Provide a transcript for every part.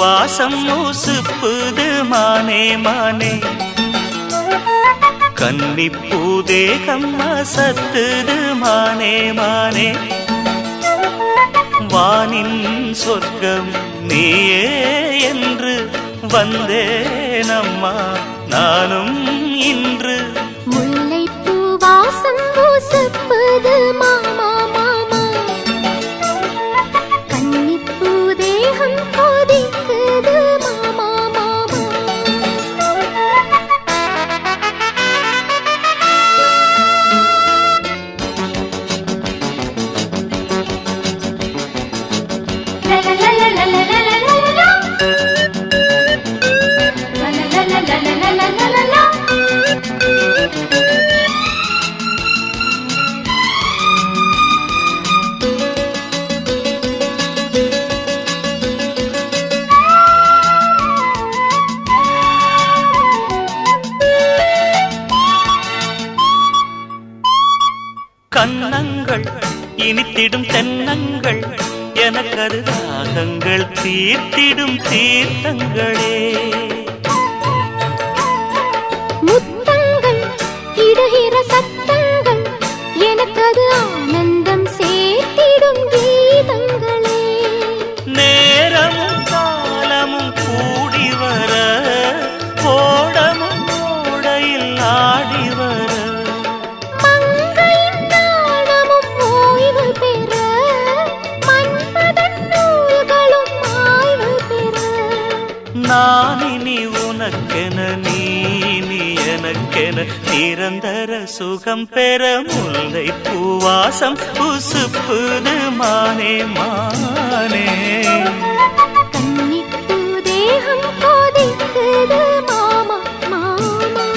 வாசம் மூசுப்புது மானே மானே கன்னிப்பூ தேகம் அசத்துது மானே மானே வானின் சொர்க்கம் நீயே என்று வந்தேனம்மா நானும் இன்று முல்லைப்பூ வாசம் பூசுப்பது மாமா மாமா கன்னிப்பூ தேகம் கொதிக்குது மாமா மாமா கன்னங்கள் இனித்திடும் தென்னங்கள் எனக்கது ராகங்கள் தீர்த்திடும் தீர்த்தங்களே முத்தங்கள் இடுகிற சத்தங்கள் எனக்கது ஆனந்தம் சேர்த்திடும் கீதங்களே நேரமும் காலமும் கூடி வர கோடமும் ஓடையில் ஆடி வர மங்கையின் நாணமும் ஓய்வு பெற மன்மதன் நூல்களும் ஆய்வு பெற நான் இனி உனக்கென நீ நீ எனக்கென நிரந்தர சுகம் பெற முல்லை பூவாசம் உசுப்புது மானே மானே கன்னிப்பூ தேகம் கொதிக்குது மாமா மாமா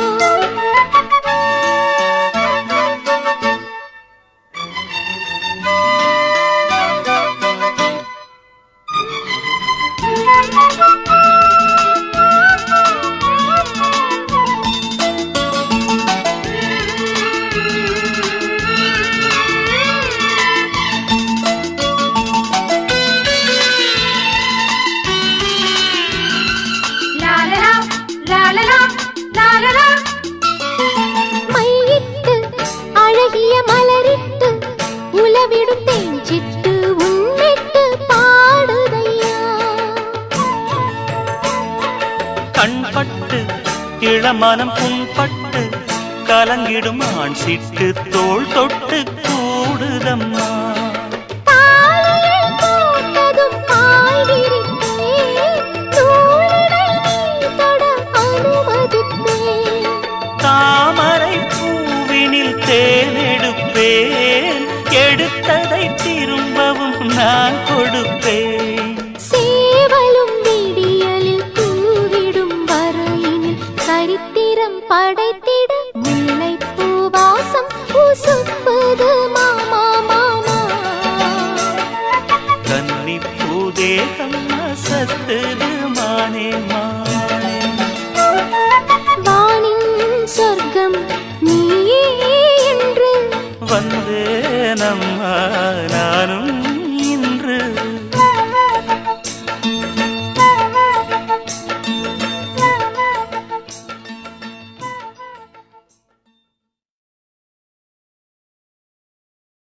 மையிட்டு அழகிய மலரிட்டு உலவிடும் தேஞ்சிட்டு உன்னிட்டு பாடுதையா கண்பட்டு இளமனம் புண்பட்டு கலங்கிடும் ஆண் சிட்டு தோள் தொட்டு கூடுதம்மா தாலியை போட்டதும் காய் விரித்தேன் தூளிடை நீ தொட அனுமதிப்பேன் தாமரை பூவினில் தேனெடுப்பேன் எடுத்ததை திரும்பவும் நான் கொடுப்பேன் சேவலும் விடியலில் தூவிடும் வரையினில் சரித்திரம் படைத்திட முல்லைப்பூ வாசம் பூசுப்பது மாமா மாமா கன்னி பூதேகம் அசத்துது மானே மானே வானின் சொர்க்கம் நீயே என்று வந்தேனம்மா நானும்